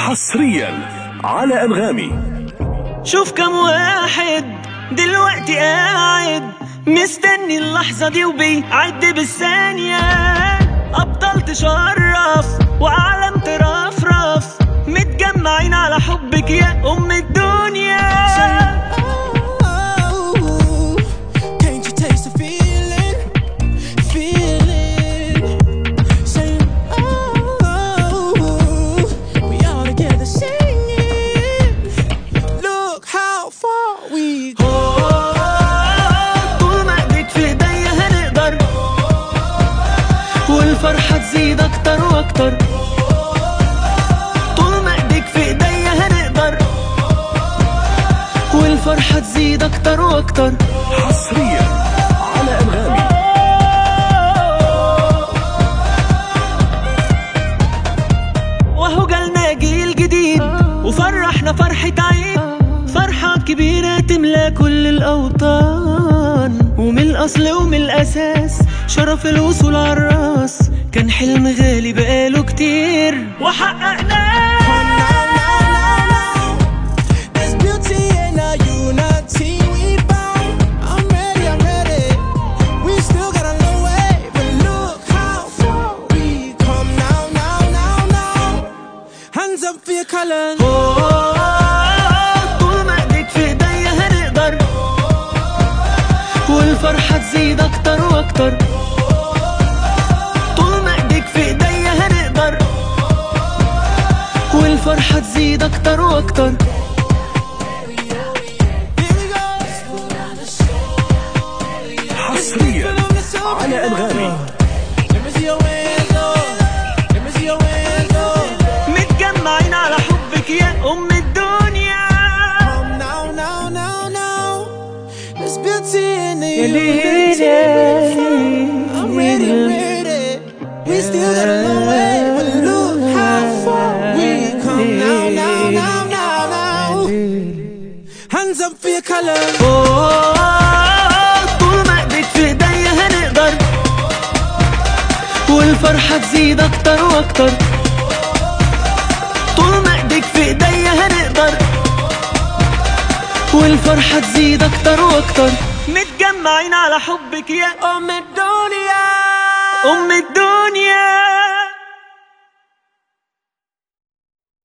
حصريا على انغامي شوف كم واحد دلوقتي قاعد مستني اللحظة دي وبيعد بالثانية أبطال تشرف وأعلام ترفرف متجمعين على حبك يا أم الدنيا Oh, can't you taste the feeling? Feeling. Saying, oh, we all together singing. Look how far we go. طول ما ايديك في ايديا هنقدر والفرحة تزيد أكتر وأكتر طول ما ايديك في ايديا هنقدر والفرحة تزيد أكتر وأكتر حصريا على انغامي وهو جالنا جيل جديد وفرحنا فرحة عيد فرحة كبيرة تملى كل الأوطان ومن الأصل ومن الأساس شرف الوصول عالراس كان حلم غالي بقاله كتير وحققناه There's beauty in our unity we found. I'm ready, I'm ready. We still got a long way, but look how far we come now, now, now, now. Hands up for your colors. طول ما ايديك في ايديا هنقدر والفرحة تزيد أكتر وأكتر طول ما ايديك في ايديا هنقدر والفرحة تزيد أكتر وأكتر Here we go. حصريا على انغامي Let me see your hands up. Let me see your hands up. متجمعين على حبك يا أم الدنيا Come now, now, now, now. There's beauty in the ليلي. unity. I'm ready, ready. We still got a long way, but look how far we come now, now, now, now, now. Hands up for your colors. أوه، طول ما ايديك في ايديا هنقدر والفرحة تزيد أكتر وأكتر طول ما ايديك في ايديا هنقدر والفرحة تزيد أكتر وأكتر متجمعين على حبك يا أم الدنيا أم الدنيا